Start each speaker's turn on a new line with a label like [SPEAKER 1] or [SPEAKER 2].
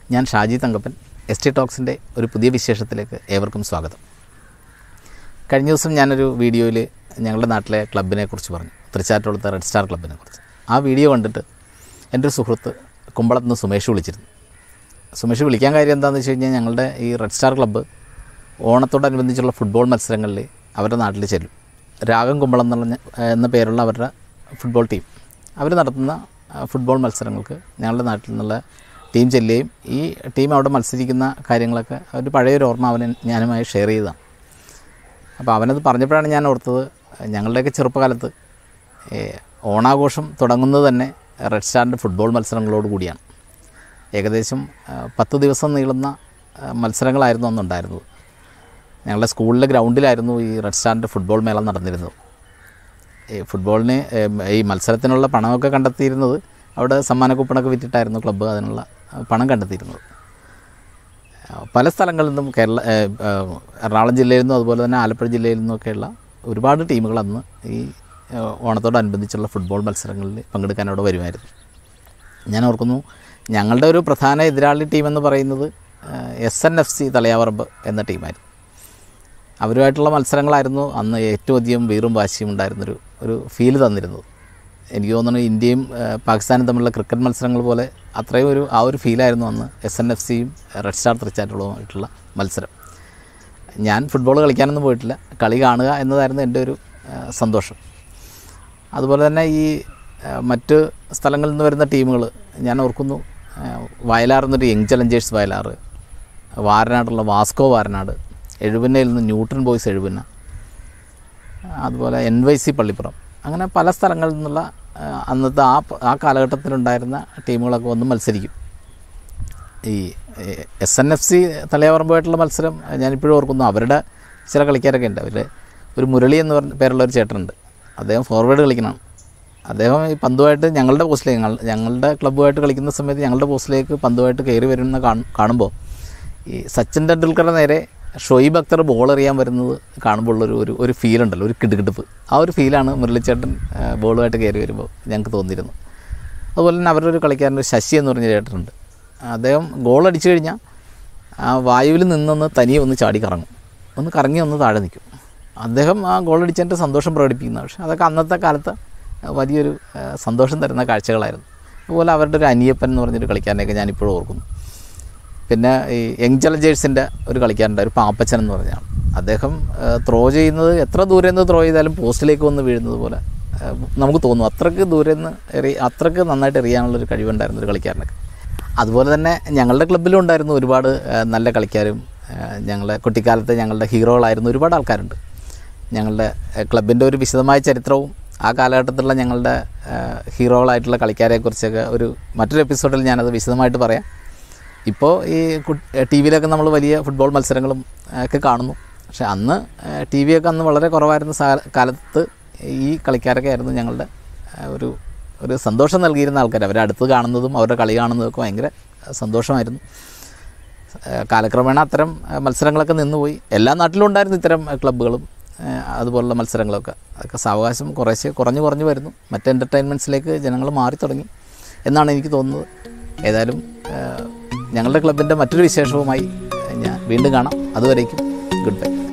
[SPEAKER 1] ഞാൻ Shaji Thankappan S T ടോക്സിൻ്റെ ഒരു പുതിയ വിശേഷത്തിലേക്ക് ഏവർക്കും സ്വാഗതം കഴിഞ്ഞ ദിവസം ഞാനൊരു വീഡിയോയിൽ ഞങ്ങളുടെ നാട്ടിലെ ക്ലബിനെ കുറിച്ച് പറഞ്ഞു തൃച്ചാറ്റുളത്തെ റെഡ് സ്റ്റാർ ക്ലബിനെ കുറിച്ച് ആ വീഡിയോ കണ്ടിട്ട് എൻ്റെ ഒരു സുഹൃത്ത് കുമ്പളത്ത് നിന്ന് സുമേഷ് വിളിച്ചിരുന്നു സുമേഷ് വിളിക്കാൻ കാര്യം എന്താണെന്ന് വെച്ച് കഴിഞ്ഞാൽ ഞങ്ങളുടെ ഈ റെഡ് സ്റ്റാർ ക്ലബ്ബ് ഓണത്തോടനുബന്ധിച്ചുള്ള ഫുട്ബോൾ മത്സരങ്ങളിൽ അവരുടെ നാട്ടിൽ ചെല്ലും രാഗം കുമ്പളം എന്നുള്ള എന്ന പേരുള്ള അവരുടെ ഫുട്ബോൾ ടീം അവർ നടത്തുന്ന ആ, ഫുട്ബോൾ മത്സരങ്ങൾക്ക് ഞങ്ങളുടെ നാട്ടിൽ നിന്നുള്ള ടീം ചെല്ലുകയും ഈ ടീം അവിടെ മത്സരിക്കുന്ന കാര്യങ്ങളൊക്കെ ഒരു പഴയൊരു ഓർമ്മ അവൻ ഞാനുമായി ഷെയർ ചെയ്തതാണ് അപ്പോൾ അവനത് പറഞ്ഞപ്പോഴാണ് ഞാൻ ഓർത്തത് ഞങ്ങളുടെയൊക്കെ ചെറുപ്പകാലത്ത് ഏ, ഓണാഘോഷം തുടങ്ങുന്നത് തന്നെ റെഡ് സ്റ്റാറിൻ്റെ ഫുട്ബോൾ മത്സരങ്ങളോട് കൂടിയാണ് ഏകദേശം ആ, പത്ത് ദിവസം നീളുന്ന ആ, മത്സരങ്ങളായിരുന്നു അന്നുണ്ടായിരുന്നത് ഞങ്ങളുടെ സ്കൂളിലെ ഗ്രൗണ്ടിലായിരുന്നു ഈ റെഡ് സ്റ്റാറിൻ്റെ ഫുട്ബോൾ മേള നടന്നിരുന്നത് ഈ ഫുട്ബോളിന് ഏം, ഈ മത്സരത്തിനുള്ള പണമൊക്കെ കണ്ടെത്തിയിരുന്നത് അവിടെ സമ്മാന കൂപ്പണൊക്കെ വിറ്റിട്ടായിരുന്നു ക്ലബ്ബ് അതിനുള്ള ആ, പണം കണ്ടെത്തിയിരുന്നത് ആ, പല സ്ഥലങ്ങളിൽ നിന്നും കേരള ഏ, ഏ, എറണാകുളം ജില്ലയിൽ നിന്നും അതുപോലെ തന്നെ ആലപ്പുഴ ജില്ലയിൽ നിന്നൊക്കെയുള്ള ഒരുപാട് ടീമുകൾ അന്ന് ഈ ഏ, ഓണത്തോടനുബന്ധിച്ചുള്ള ഫുട്ബോൾ മത്സരങ്ങളിൽ പങ്കെടുക്കാൻ അവിടെ വരുമായിരുന്നു ഞാൻ ഓർക്കുന്നു ഞങ്ങളുടെ ഒരു പ്രധാന എതിരാളി ടീമെന്ന് പറയുന്നത് S N F C Thalayavaramb എന്ന ടീമായിരുന്നു അവരുമായിട്ടുള്ള മത്സരങ്ങളായിരുന്നു അന്ന് ഏറ്റവും അധികം വീറും വാശിയും ഉണ്ടായിരുന്നൊരു ഒരു ഫീല് തന്നിരുന്നത് എനിക്ക് തോന്നുന്നു ഇന്ത്യയും ഏഹ്, പാകിസ്ഥാനും തമ്മിലുള്ള ക്രിക്കറ്റ് മത്സരങ്ങൾ പോലെ അത്രയും ഒരു ആ ഒരു ഫീലായിരുന്നു അന്ന് എസ് എൻ എഫ് സിയും റെഡ് സ്റ്റാർ തൃച്ചാറ്റുള്ളതുമായിട്ടുള്ള മത്സരം ഞാൻ ഫുട്ബോൾ കളിക്കാനൊന്നും പോയിട്ടില്ല കളി കാണുക എന്നതായിരുന്നു എൻ്റെ ഒരു ഏഹ്, സന്തോഷം അതുപോലെ തന്നെ ഈ ഏഹ്, മറ്റ് സ്ഥലങ്ങളിൽ നിന്ന് വരുന്ന ടീമുകൾ ഞാൻ ഓർക്കുന്നു ഏഹ്, വയലാർ എന്നൊരു young challengers Vayalar Varanad Vasco Varanad എഴുപന്നയിൽ നിന്ന് ന്യൂട്ടൺ ബോയ്സ് എഴുപന്ന അതുപോലെ എൻ വൈ സി പള്ളിപ്പുറം അങ്ങനെ പല സ്ഥലങ്ങളിൽ നിന്നുള്ള ആ, അന്നത്തെ ആ പ- ആ കാലഘട്ടത്തിലുണ്ടായിരുന്ന ടീമുകളൊക്കെ വന്ന് മത്സരിക്കും ഈ എസ് എൻ എഫ് സി തലയാവറമ്പുമായിട്ടുള്ള മത്സരം ഞാനിപ്പോഴും ഓർക്കുന്നു അവരുടെ ചില കളിക്കാരൊക്കെ ഉണ്ട് അവർ ഒരു മുരളി എന്ന് പറഞ്ഞ പേരുള്ള ഒരു ചേട്ടനുണ്ട് അദ്ദേഹം ഫോർവേഡ് കളിക്കണം അദ്ദേഹം ഈ പന്തുമായിട്ട് ഞങ്ങളുടെ പോസ്റ്റിലേക്ക് ഞങ്ങൾ ഞങ്ങളുടെ ക്ലബ്ബുമായിട്ട് കളിക്കുന്ന സമയത്ത് ഞങ്ങളുടെ പോസ്റ്റിലേക്ക് പന്തുമായിട്ട് കയറി വരുന്ന കാണ- കാണുമ്പോൾ ഈ സച്ചിൻ ടെണ്ടുൽക്കറുടെ നേരെ ഷൊയ്ബ് അക്തർ ബോൾ എറിയാൻ വരുന്നത് കാണുമ്പോൾ ഒരു ഒരു ഒരു ഫീൽ ഉണ്ടല്ലോ ഒരു കിടുകിടുപ്പ് ആ ഒരു ഫീലാണ് മുരളിച്ചേട്ടൻ ആ, ബോളുമായിട്ട് കയറി വരുമ്പോൾ ഞങ്ങൾക്ക് തോന്നിയിരുന്നു അതുപോലെ തന്നെ അവരുടെ ഒരു കളിക്കാരൻ ഒരു ശശി എന്ന് പറഞ്ഞ ചേട്ടനുണ്ട് അദ്ദേഹം ഗോൾ അടിച്ചു കഴിഞ്ഞാൽ ആ വായുവിൽ നിന്നൊന്ന് തനിയെ ഒന്ന് ചാടി കറങ്ങും ഒന്ന് കറങ്ങി ഒന്ന് താഴെ നിൽക്കും അദ്ദേഹം ആ ഗോൾ അടിച്ചതിൻ്റെ സന്തോഷം പ്രകടിപ്പിക്കുന്ന പക്ഷേ അതൊക്കെ അന്നത്തെ കാലത്ത് വലിയൊരു ആ, സന്തോഷം തരുന്ന കാഴ്ചകളായിരുന്നു അതുപോലെ അവരുടെ ഒരു അനിയപ്പൻ എന്ന് പറഞ്ഞൊരു കളിക്കാരനെയൊക്കെ ഞാനിപ്പോഴും ഓർക്കുന്നു പിന്നെ ഈ യങ് ചലഞ്ചേഴ്സിൻ്റെ ഒരു കളിക്കാരുണ്ട് ഒരു പാപ്പച്ചൻ എന്ന് പറഞ്ഞാൽ അദ്ദേഹം ത്രോ ചെയ്യുന്നത് എത്ര ദൂരെ നിന്ന് ത്രോ ചെയ്താലും പോസ്റ്റിലേക്ക് വന്ന് വീഴുന്നത് പോലെ ആ, നമുക്ക് തോന്നും അത്രയ്ക്ക് ദൂരെ നിന്ന് എറി അത്രയ്ക്ക് നന്നായിട്ട് എറിയാനുള്ളൊരു കഴിവുണ്ടായിരുന്ന ഒരു കളിക്കാരനൊക്കെ അതുപോലെ തന്നെ ഞങ്ങളുടെ ക്ലബ്ബിലും ഉണ്ടായിരുന്നു ഒരുപാട് ആ, നല്ല കളിക്കാരും ആ, ഞങ്ങളുടെ കുട്ടിക്കാലത്തെ ഞങ്ങളുടെ ഹീറോകളായിരുന്ന ഒരുപാട് ആൾക്കാരുണ്ട് ഞങ്ങളുടെ ക്ലബിൻ്റെ ഒരു വിശദമായ ചരിത്രവും ആ കാലഘട്ടത്തിലുള്ള ഞങ്ങളുടെ ആ, ഹീറോകളായിട്ടുള്ള കളിക്കാരെക്കുറിച്ചൊക്കെ ഒരു മറ്റൊരു എപ്പിസോഡിൽ ഞാനത് വിശദമായിട്ട് പറയാം ഇപ്പോൾ ഈ ടി വിയിലൊക്കെ നമ്മൾ വലിയ ഫുട്ബോൾ മത്സരങ്ങളും ആ, ഒക്കെ കാണുന്നു പക്ഷേ അന്ന് ടി വി ഒക്കെ അന്ന് വളരെ കുറവായിരുന്ന സാ- കാലത്ത് ഈ കളിക്കാരൊക്കെ ആയിരുന്നു ഞങ്ങളുടെ ആ, ഒരു ഒരു സന്തോഷം നൽകിയിരുന്ന ആൾക്കാർ അവരെ അടുത്ത് കാണുന്നതും അവരുടെ കളി കാണുന്നതൊക്കെ ഭയങ്കര സന്തോഷമായിരുന്നു ആ, കാലക്രമേണ അത്തരം ആ, മത്സരങ്ങളൊക്കെ നിന്നുപോയി എല്ലാ നാട്ടിലും ഉണ്ടായിരുന്നു ഇത്തരം ആ, ക്ലബ്ബുകളും ആ, അതുപോലുള്ള മത്സരങ്ങളൊക്കെ അതൊക്കെ സാവകാശം കുറേശ്ശെ കുറഞ്ഞു കുറഞ്ഞു വരുന്നു മറ്റ് എൻ്റർടൈൻമെൻറ്റ്സിലേക്ക് ജനങ്ങൾ മാറി തുടങ്ങി എന്നാണ് എനിക്ക് തോന്നുന്നത് ഏതായാലും ആ, ഞങ്ങളുടെ ക്ലബിൻ്റെ മറ്റൊരു വിശേഷവുമായി ഞാൻ വീണ്ടും കാണാം അതുവരേക്കും ഗുഡ് ബൈ